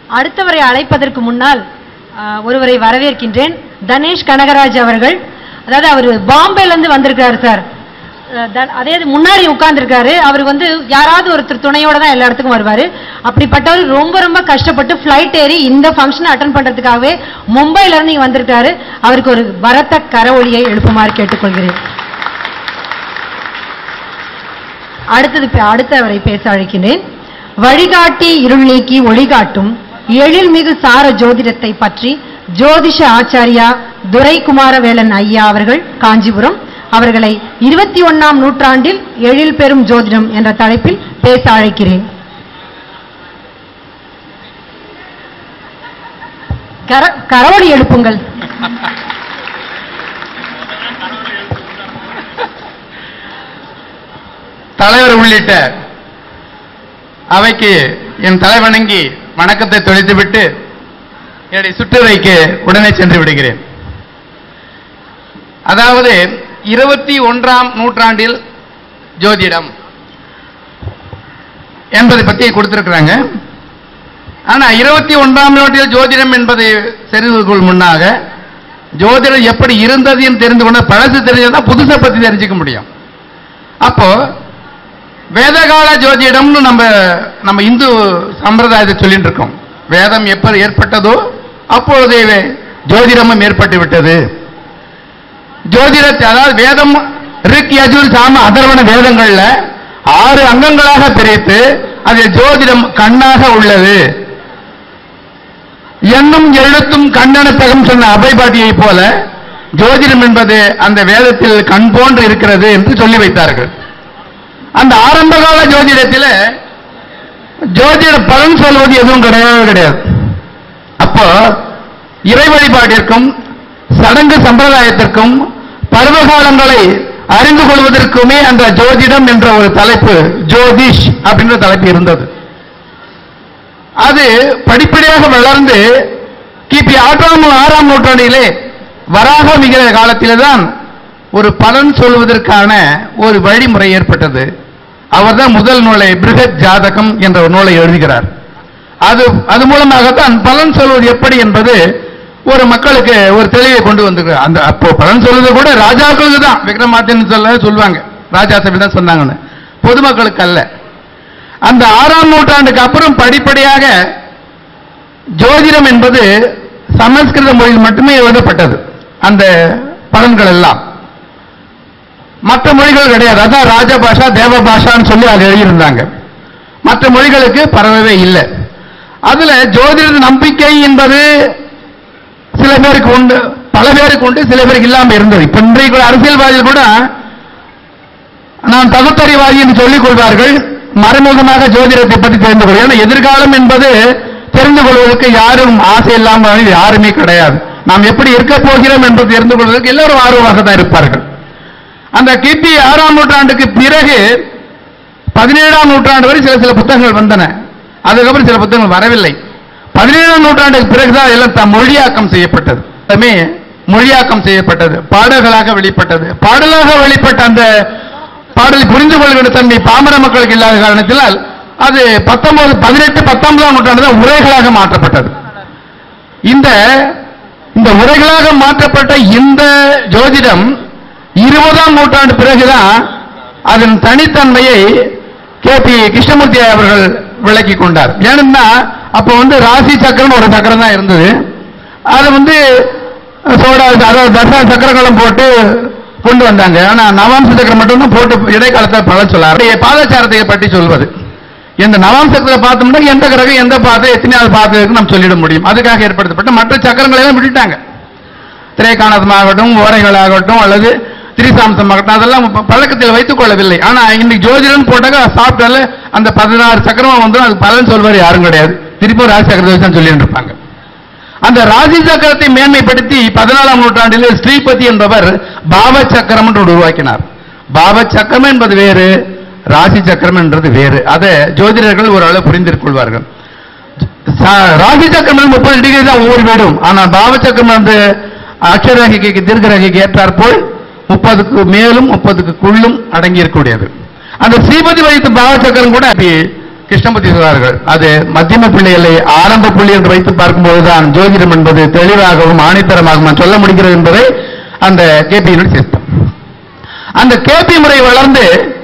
அடுத்தவரை அழைப்பதற்கு முன்னால் ஆ, ஒருவரை வரவேற்கின்றேன் தனேஷ் கனகராஜ் அவர்கள் அதாவது அவர் பாம்பேல இருந்து வந்திருக்காரு சார் அஹ் த- அதே இது முன்னாடி உட்கார்ந்திருக்காரு அவர் வந்து யாராவது ஒருத்தர் துணையோட தான் எல்லா இடத்துக்கும் வருவாரு அப்படிப்பட்டவர் ரொம்ப ரொம்ப கஷ்டப்பட்டு ஃப்ளைட் ஏறி இந்த ஃபங்க்ஷனை அட்டன் பண்றதுக்காகவே மும்பைல இருந்து இங்க வந்திருக்காரு அவருக்கு ஒரு பரத்த கரவொலியை எழுப்புமாறு கேட்டுக்கொள்கிறேன் அடுத்தது பே- அடுத்தவரை பேச அழைக்கிறேன் வழிகாட்டி இருள் நீக்கி ஒளிகாட்டும் எழில்மிகு சார ஜோதிடத்தை பற்றி ஜோதிஷ ஆச்சாரியா துரைகுமாரவேலன் ஐயா அவர்கள் காஞ்சிபுரம் அவர்களை இருபத்தி ஒன்னாம் நூற்றாண்டில் எழில் பெறும் ஜோதிடம் என்ற தலைப்பில் பேச அழைக்கிறேன் கர கரவொலி எழுப்புங்கள் தலைவர் உள்ளிட்ட அவைக்கு என் தலைவணங்கி வணக்கத்தை தொலைத்துவிட்டு என்னுடைய சுற்றுரைக்கு உடனே சென்று விடுகிறேன் அதாவது இருபத்தி ஒன்றாம் நூற்றாண்டில் ஜோதிடம் என்பதை பற்றி கொடுத்திருக்கிறாங்க ஆனா இருபத்தி ஒன்றாம் நூற்றாண்டில் ஜோதிடம் என்பதை தெரிவதற்குள் முன்னாக ஜோதிடம் எப்படி இருந்தது என்று தெரிந்து கொண்ட பழசு தெரிஞ்சதான் புதுசை பத்தி தெரிஞ்சுக்க முடியும் அப்போ வேதகால ஜோதிடம்னு நம்ம நம்ம இந்து சம்பிரதாயத்தை சொல்லிட்டு இருக்கோம் வேதம் எப்ப ஏற்பட்டதோ அப்பொழுதே வே- ஜோதிடமும் ஏற்பட்டு விட்டது ஜோதிடத்தை அதாவது வேதம் ரிக் யஜுர் சாம அதர்வன வேதங்கள்ல ஆறு அங்கங்களாக பிரித்து அதில் ஜோதிடம் கண்ணாக உள்ளது எண்ணும் எழுத்தும் கண்ணெனத்தகம் சொன்ன அபைபாட்டியை போல ஜோதிடம் என்பது அந்த வேதத்தில் கண் போன்று இருக்கிறது என்று சொல்லி வைத்தார்கள் அந்த ஆரம்பகால ஜோதிடத்தில் ஜோதிட பலன் சொல்வது எதுவும் கிடையவே கிடையாது அப்போ இறை வழிபாட்டிற்கும் சடங்கு சம்பிரதாயத்திற்கும் பருவகாலங்களை அறிந்து கொள்வதற்குமே அந்த ஜோதிடம் என்ற ஒரு தலைப்பு ஜோதிஷ் அப்படின்ற தலைப்பு இருந்தது அது படிப்படியாக வளர்ந்து கிபி ஆறாம் ஆறாம் நூற்றாண்டிலே வராக மிகிற காலத்திலே தான் ஒரு பலன் சொல்வதற்கான ஒரு வழிமுறை ஏற்பட்டது அவர்தான் முதல் நூலை பிருகத் ஜாதகம் என்ற ஒரு நூலை எழுதுகிறார் அது அது மூலமாகத்தான் பலன் சொல்வது எப்படி என்பது ஒரு மக்களுக்கு ஒரு தெளிவை கொண்டு வந்திருக்கிறார் அந்த அப்போ பலன் சொல்வது கூட ராஜாக்களுக்கு தான் விக்ரமாத்தின்னு சொல்ல சொல்லுவாங்க ராஜா சபை தான் சொன்னாங்கன்னு பொதுமக்களுக்கு அல்ல அந்த ஆறாம் நூற்றாண்டுக்கு அப்புறம் படிப்படியாக ஜோதிடம் என்பது சமஸ்கிருத மொழியில் மட்டுமே எழுதப்பட்டது அந்த பலன்கள் எல்லாம் மற்ற மொழிகள் கிடையாது அதான் ராஜபாஷா தேவ பாஷான்னு சொல்லி அது எழுதியிருந்தாங்க மற்ற மொழிகளுக்கு பரவவே இல்லை அதுல ஜோதிட நம்பிக்கை என்பது சில பேருக்கு உண்டு பல பேருக்கு உண்டு சில பேருக்கு இல்லாம இருந்தது இப்ப இன்றைக்கு கூட அரசியல்வாதிகள் கூட நான் தகுத்தறிவாதி என்று சொல்லிக் கொள்வார்கள் மறைமுகமாக ஜோதிடத்தை பற்றி தெரிந்து கொள்வார்கள் ஏன்னா எதிர்காலம் என்பது தெரிந்து கொள்வதற்கு யாரும் ஆசை இல்லாமல் யாருமே கிடையாது நாம் எப்படி இருக்க போகிறோம் என்பது தெரிந்து கொள்வதற்கு எல்லோரும் ஆர்வமாக தான் இருப்பார்கள் அந்த கிபி ஆறாம் நூற்றாண்டுக்கு பிறகு பதினேழாம் நூற்றாண்டு வரை சில சில புத்தகங்கள் வந்தன அதுக்கப்புறம் சில புத்தகங்கள் வரவில்லை பதினேழாம் நூற்றாண்டுக்கு பிறகுதான் எல்லாம் த- மொழியாக்கம் செய்யப்பட்டது எல்லாமே மொழியாக்கம் செய்யப்பட்டது பாடல்களாக வெளிப்பட்டது பாடலாக வெளிப்பட்ட அந்த பாடலை புரிந்து கொள்கிற தன்மை பாமர மக்களுக்கு இல்லாத காரணத்தினால் அது பத்தொன்பது பதினெட்டு பத்தொன்பதாம் நூற்றாண்டு தான் உரைகளாக மாற்றப்பட்டது இந்த இந்த உரைகளாக மாற்றப்பட்ட இந்த ஜோதிடம் இருபதாம் நூற்றாண்டு பிறகுதான் அதன் தனித்தன்மையை கே பி கிருஷ்ணமூர்த்தி அவர்கள் விளக்கி கொண்டார் ஏன்னா அப்போ வந்து ராசி சக்கரம் ஒரு சக்கரம் தான் இருந்தது அது வந்து சோடா அதாவது தசா சக்கரங்களும் போட்டு கொண்டு வந்தாங்க ஆனா நவாம்ச சக்கரம் மட்டும்தான் போட்டு இடைக்காலத்தில் பலன் சொல்லார் பாதச்சாரத்தை பற்றி சொல்வது இந்த நவாம்சத்தில் பார்த்தோம்னா எந்த கிரகம் எந்த பாதை எத்தனையாவது பாதை இருக்குன்னு நம்ம சொல்லிட முடியும் அதுக்காக ஏற்படுத்தப்பட்ட மற்ற சக்கரங்களை எல்லாம் விட்டுட்டாங்க திரைக்காணதமாகட்டும் ஓரைகளாகட்டும் அல்லது திரிசாம்சமாகட்டும் அதெல்லாம் ப- பழக்கத்தில் வைத்துக் கொள்ளவில்லை ஆனா இன்னைக்கு ஜோதிடம் போட்டாக்க சாப்பிட்டால அந்த பதினாறு சக்கரமா வந்துடும் அது பலன் சொல்வார் யாரும் கிடையாது திருப்பி ராசி சக்கரத்தை வச்சு தான் சொல்லிட்டு இருப்பாங்க அந்த ராசி சக்கரத்தை மேன்மைப்படுத்தி பதினாலாம் நூற்றாண்டில் ஸ்ரீபதி என்பவர் பாவ சக்கரம் என்று ஒன்று உருவாக்கினார் பாவ சக்கரம் என்பது வேறு ராசி சக்கரம் என்றது வேறு அதை ஜோதிடர்கள் ஓரளவு புரிந்து கொள்வார்கள் ச- ராசி சக்கரம் முப்பது டிகிரி தான் ஒவ்வொரு வீடும் ஆனால் பாவ சக்கரம் வந்து அக்ஷரேகைக்கு தீர்க்கரேகைக்கு ஏற்றாற்போல் முப்பதுக்கு மேலும் முப்பதுக்கு குள்ளும் அடங்கி இருக்கக்கூடியது அந்த ஸ்ரீபதி வைத்த பாவ சக்கரம் கூட அப்படி கிருஷ்ணமூர்த்தி சொல்வார்கள் அது மத்தியம புள்ளிகளை ஆரம்ப புள்ளி என்று வைத்து பார்க்கும்போதுதான் ஜோதிடம் என்பது தெளிவாகவும் ஆணித்தரமாகவும் நான் சொல்ல முடிகிறது என்பதை அந்த கேபியினுடைய சிஸ்டம் அந்த கேபி முறை வளர்ந்து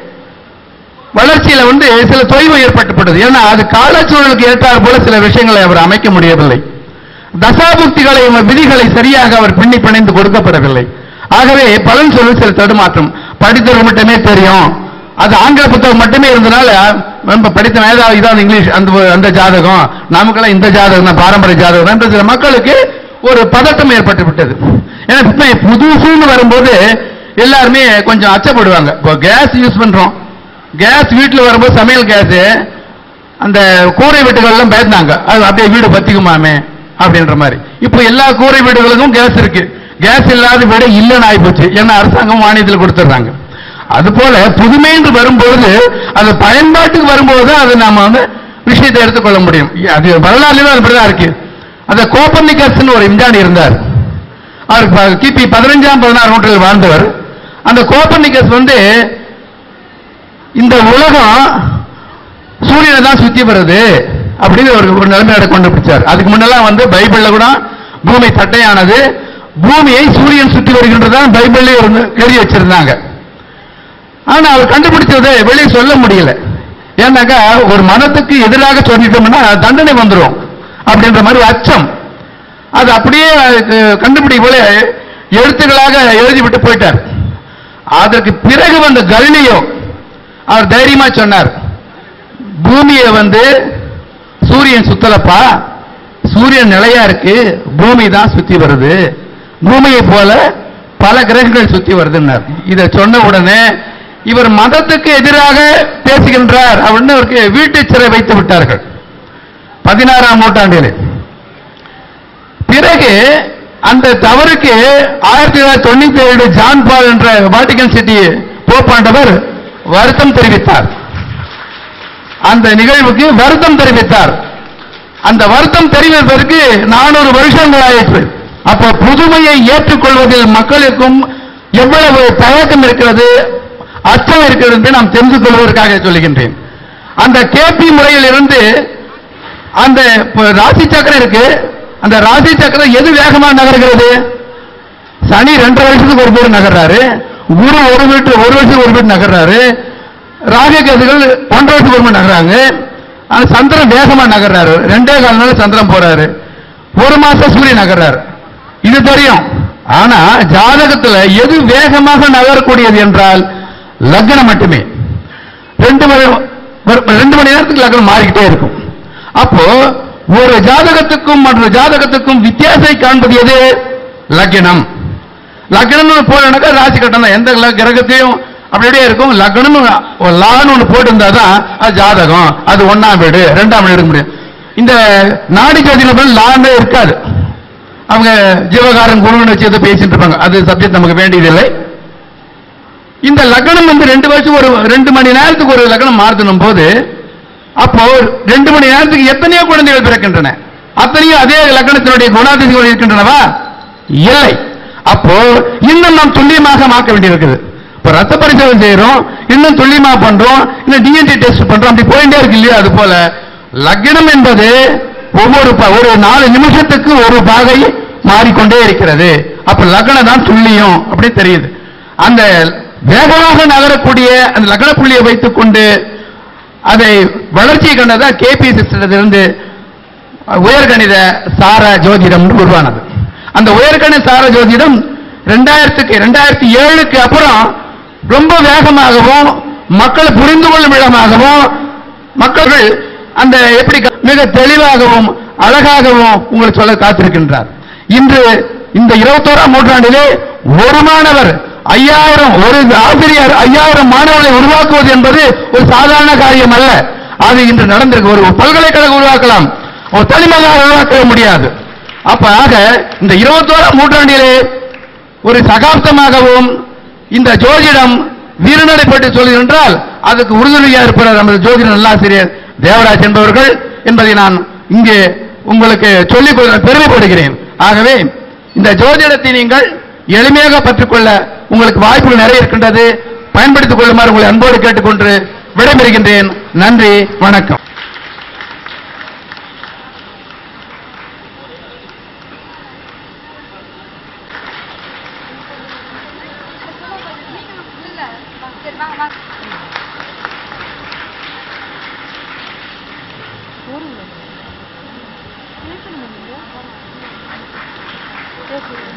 வளர்ச்சியில வந்து சில தொய்வு ஏற்பட்டுப்பட்டது ஏன்னா அது காலச்சூழலுக்கு ஏற்றார் போல சில விஷயங்களை அவர் அமைக்க முடியவில்லை தசாபுக்திகளை விதிகளை சரியாக அவர் பின்னி பிணைந்து கொடுக்கப்படவில்லை ஆகவே பலன் சொல்லி சில தடுமாற்றம் படித்தவர் மட்டுமே தெரியும் அது ஆங்கில புத்தகம் மட்டுமே இருந்தனால நம்ம படித்த மேதாவி இதான் இங்கிலீஷ் அந்த அந்த ஜாதகம் நமக்கெல்லாம் இந்த ஜாதகம் தான் பாரம்பரிய ஜாதகம் தான் என்று சில மக்களுக்கு ஒரு பதட்டம் ஏற்பட்டு விட்டது ஏன்னா இப்ப புதுசுன்னு வரும்போது எல்லாருமே கொஞ்சம் அச்சப்படுவாங்க இப்போ கேஸ் யூஸ் பண்றோம் கேஸ் வீட்டில் வரும்போது சமையல் கேஸ் அந்த கூரை வீட்டுகள்லாம் பயந்தாங்க அது அப்படியே வீடு பத்திக்குமாமே அப்படின்ற மாதிரி இப்போ எல்லா கூரை வீடுகளுக்கும் கேஸ் இருக்கு கேஸ் இல்லாத வீடு இல்லைன்னு ஆயிப்போச்சு ஏன்னா அரசாங்கம் மானியத்தில் கொடுத்துட்றாங்க அது போல புதுமை என்று வரும்போது அது பயன்பாட்டுக்கு வரும்போது தான் அது நாம வந்து விஷயத்தை எடுத்துக்கொள்ள முடியும் அது வரலாறுல தான் அப்படிதான் இருக்கு அந்த கோப்பர்னிக்கஸ்னு ஒரு விஞ்ஞானி இருந்தார் அவர் ப- கிபி பதினஞ்சாம் பதினாறு நூற்றில் வாழ்ந்தவர் அந்த கோப்பர்னிக்கஸ் வந்து இந்த உலகம் சூரியனை தான் சுத்தி வருது அப்படின்னு ஒரு ஒரு நிலைமையோட கொண்டு பிடிச்சார் அதுக்கு முன்னெல்லாம் வந்து பைபிள்ல கூட பூமி தட்டையானது பூமியை சூரியன் சுற்றி வருகின்றதான் பைபிள்லயே ஒரு எழுதி வச்சிருந்தாங்க ஆனா அவர் கண்டுபிடிச்சதை வெளியே சொல்ல முடியல ஏன்னாக்கா ஒரு மனத்துக்கு எதிராக சொல்லிட்டோம்னா தண்டனை வந்துரும் அப்படின்ற மாதிரி அச்சம் அது அப்படியே அதுக்கு கண்டுபிடி போல எழுத்துக்களாக எழுதிவிட்டு போயிட்டார் அதற்கு பிறகு வந்த கலிலியோ அவர் தைரியமா சொன்னார் பூமியை வந்து சூரியன் சுத்தலப்பா சூரியன் நிலையா இருக்கு பூமி தான் சுத்தி வருது பூமியை போல பல கிரகங்கள் சுத்தி வருதுன்னார் இதை சொன்ன உடனே இவர் மதத்துக்கு எதிராக பேசுகின்றார் அப்படின்னு அவருக்கு வீட்டு சிறை வைத்து விட்டார்கள் பதினாறாம் நூற்றாண்டிலே பிறகு அந்த தவறுக்கு ஆயிரத்தி தொள்ளாயிரத்தி தொண்ணூத்தி ஏழு ஜான் பால் என்ற வாட்டிகன் சிட்டி போப்பாண்டவர் வருத்தம் தெரிவித்தார் அந்த நிகழ்வுக்கு வருத்தம் தெரிவித்தார் அந்த வருத்தம் தெரிவிப்பதற்கு நானூறு வருஷங்கள் ஆயிற்று அப்ப புதுமையை ஏற்றுக்கொள்வதில் மக்களுக்கும் எவ்வளவு தயக்கம் இருக்கிறது அச்சம் இருக்கிறது என்று நாம் தெரிந்து கொள்வதற்காக சொல்லுகின்றேன் அந்த கேபி முறையில் இருந்து அந்த இப்ப ராசி சக்கரம் இருக்கு அந்த ராசி சக்கரம் எது வேகமா நகர்கிறது சனி ரெண்டரை வருஷத்துக்கு ஒரு பேர் நகர்றாரு குரு ஒரு வீட்டு ஒரு வருஷத்துக்கு ஒரு வீட்டு நகர்றாரு ராககேதுகள் ஒன்றரை வருஷத்துக்கு ஒரு மணி நகர்றாங்க ஆனா சந்திரன் வேகமா நகர்றாரு ரெண்டே கால நாள் சந்திரன் போறாரு ஒரு மாசம் சூரியன் நகர்றாரு இது தெரியும் ஆனா ஜாதகத்துல எது வேகமாக நகரக்கூடியது என்றால் லக்னம் மட்டுமே ரெண்டு மணி ஒரு- ரெண்டு மணி நேரத்துக்கு லக்னம் மாறிக்கிட்டே இருக்கும் அப்போ ஒரு ஜாதகத்துக்கும் மற்ற ஜாதகத்துக்கும் வித்தியாசத்தை காண்பது எது லக்னம் லக்னம்னு போடனாக்கா ராசி கட்டம் தான் எந்த ல- கிரகத்தையும் அப்படியே இருக்கும் லக்னம் ஒரு லான்னு ஒன்று போட்டிருந்தா தான் அது ஜாதகம் அது ஒண்ணாம் வீடு ரெண்டாம் வீடு எடுக்க முடியும் இந்த நாடி ஜோதிடம் லான்னு இருக்காது அவங்க ஜீவகாரன் குருவன் வச்சு ஏதோ பேசிட்டு இருப்பாங்க அது சப்ஜெக்ட் நமக்கு வேண்டியதில்லை இந்த லக்னம் வந்து ரெண்டு வருஷம் ஒரு ரெண்டு மணி நேரத்துக்கு ஒரு லக்னம் மாறுதுனும் போது அப்போ ரெண்டு மணி நேரத்துக்கு எத்தனையோ குழந்தைகள் பிறக்கின்றன அத்தனையும் அதே லக்னத்தினுடைய குணாதிசயங்கள் இருக்கின்றனவா இல்லை அப்போ இன்னும் நாம் துல்லியமாக மாற்ற வேண்டியிருக்குது இப்ப ரத்த பரிசோதனை செய்யறோம் இன்னும் துல்லியமா பண்றோம் இன்னும் டிஎன்டி டெஸ்ட் பண்றோம் அப்படி போயிட்டே இருக்கு இல்லையா அது போல லக்னம் என்பது ஒவ்வொரு ப- ஒரு நாலு நிமிஷத்துக்கு ஒரு பாகை மாறிக்கொண்டே இருக்கிறது அப்ப லக்னம் தான் துல்லியம் அப்படி தெரியுது அந்த வேகமாக நகரக்கூடிய அந்த லக்ன புள்ளியை வைத்துக் கொண்டு அதை வளர்ச்சியை கண்டதா கேபி சிஸ்டத்திலிருந்து உயர்கணித சார ஜோதிடம் உருவானது அந்த உயர்கணித சார ஜோதிடம் ரெண்டாயிரத்துக்கு ரெண்டாயிரத்தி ஏழுக்கு அப்புறம் ரொம்ப வேகமாகவும் மக்கள் புரிந்து கொள்ளும் விதமாகவும் மக்கள் அந்த எப்படி க- மிக தெளிவாகவும் அழகாகவும் உங்களுக்கு சொல்ல காத்திருக்கின்றார் இன்று இந்த இருபத்தோராம் நூற்றாண்டிலே ஒரு மாணவர் ஐயாயிரம் ஒரு ஆசிரியர் ஐயாயிரம் மாணவர்களை உருவாக்குவது என்பது ஒரு சாதாரண காரியம் அல்ல அது இன்று நடந்திருக்கு ஒரு பல்கலைக்கழகம் உருவாக்கலாம் ஒரு தனிமகா உருவாக்க முடியாது அப்ப ஆக இந்த இருபத்தோராம் நூற்றாண்டிலே ஒரு சகாப்தமாகவும் இந்த ஜோதிடம் வீரநடைப்பட்டு சொல்லுகின்றால் அதுக்கு உறுதுணையா இருப்பார் நமது ஜோதிட நல்லாசிரியர் தேவராஜ் என்பவர்கள் என்பதை நான் இங்கே உங்களுக்கு சொல்லிக் கொள்ள பெருமைப்படுகிறேன் ஆகவே இந்த ஜோதிடத்தை நீங்கள் எளிமையாக பற்றுக்கொள்ள உங்களுக்கு வாய்ப்புகள் நிறைய இருக்கின்றது பயன்படுத்திக் கொள்ளுமாறு உங்களை அன்போடு கேட்டுக்கொண்டு விடைபெறுகின்றேன் நன்றி வணக்கம் பேசணும்